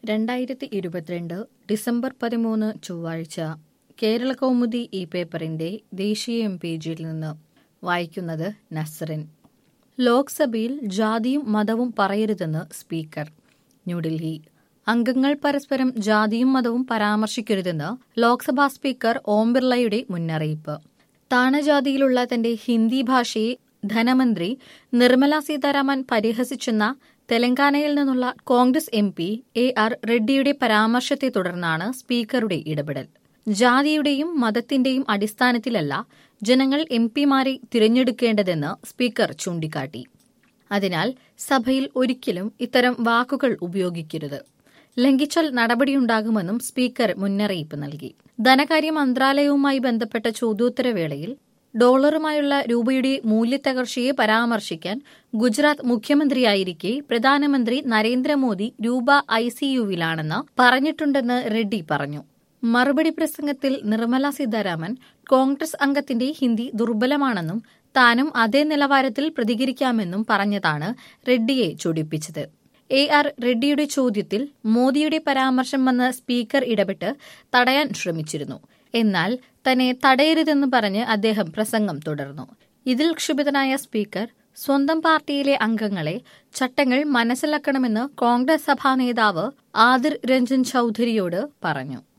രണ്ടായിരത്തി ഇരുപത്തിരണ്ട് ഡിസംബർ പതിമൂന്ന് ചൊവ്വാഴ്ച കേരള കൗമുദി ഈ പേപ്പറിന്റെ ദേശീയ എം പേജിൽ നിന്ന് വായിക്കുന്നത് നസ്റിൻ ലോക്സഭയിൽ ജാതിയും മതവും പറയരുതെന്ന് സ്പീക്കർ ന്യൂഡൽഹി അംഗങ്ങൾ പരസ്പരം ജാതിയും മതവും പരാമർശിക്കരുതെന്ന് ലോക്സഭാ സ്പീക്കർ ഓം ബിർളയുടെ മുന്നറിയിപ്പ് താണജാതിയിലുള്ള തന്റെ ഹിന്ദി ഭാഷയെ ധനമന്ത്രി നിർമ്മല സീതാരാമൻ പരിഹസിച്ചെന്ന തെലങ്കാനയിൽ നിന്നുള്ള Congress M P A R റെഡ്ഡിയുടെ പരാമർശത്തെ തുടർന്നാണ് സ്പീക്കറുടെ ഇടപെടൽ ജാതിയുടെയും മതത്തിന്റെയും അടിസ്ഥാനത്തിലല്ല ജനങ്ങൾ എം പിമാരെ തിരഞ്ഞെടുക്കേണ്ടതെന്ന് സ്പീക്കർ ചൂണ്ടിക്കാട്ടി അതിനാൽ സഭയിൽ ഒരിക്കലും ഇത്തരം വാക്കുകൾ ഉപയോഗിക്കരുത് ലംഘിച്ചാൽ നടപടിയുണ്ടാകുമെന്നും സ്പീക്കർ മുന്നറിയിപ്പ് നൽകി ധനകാര്യ മന്ത്രാലയവുമായി ബന്ധപ്പെട്ട ചോദ്യോത്തരവേളയിൽ ഡോളറുമായുള്ള രൂപയുടെ മൂല്യത്തകർച്ചയെ പരാമർശിക്കാൻ ഗുജറാത്ത് മുഖ്യമന്ത്രിയായിരിക്കെ പ്രധാനമന്ത്രി നരേന്ദ്രമോദി രൂപ ഐസിയുവിലാണെന്ന് പറഞ്ഞിട്ടുണ്ടെന്ന് റെഡ്ഡി പറഞ്ഞു മറുപടി പ്രസംഗത്തിൽ നിർമ്മല സീതാരാമൻ കോൺഗ്രസ് അംഗത്തിന്റെ ഹിന്ദി ദുർബലമാണെന്നും താനും അതേ നിലവാരത്തിൽ പ്രതികരിക്കാമെന്നും പറഞ്ഞതാണ് റെഡ്ഡിയെ ചൊടിപ്പിച്ചത് എ ആർ റെഡ്ഡിയുടെ ചോദ്യത്തിൽ മോദിയുടെ പരാമർശം വന്ന് സ്പീക്കർ ഇടപെട്ട് തടയാൻ ശ്രമിച്ചിരുന്നു എന്നാൽ തന്നെ തടയരുതെന്ന് പറഞ്ഞ് അദ്ദേഹം പ്രസംഗം തുടർന്നു ഇതിൽ ക്ഷുഭിതനായ സ്പീക്കർ സ്വന്തം പാർട്ടിയിലെ അംഗങ്ങളെ ചട്ടങ്ങൾ മനസ്സിലാക്കണമെന്ന് കോൺഗ്രസ് സഭാ നേതാവ് ആദിർ രഞ്ജൻ ചൌധരിയോട് പറഞ്ഞു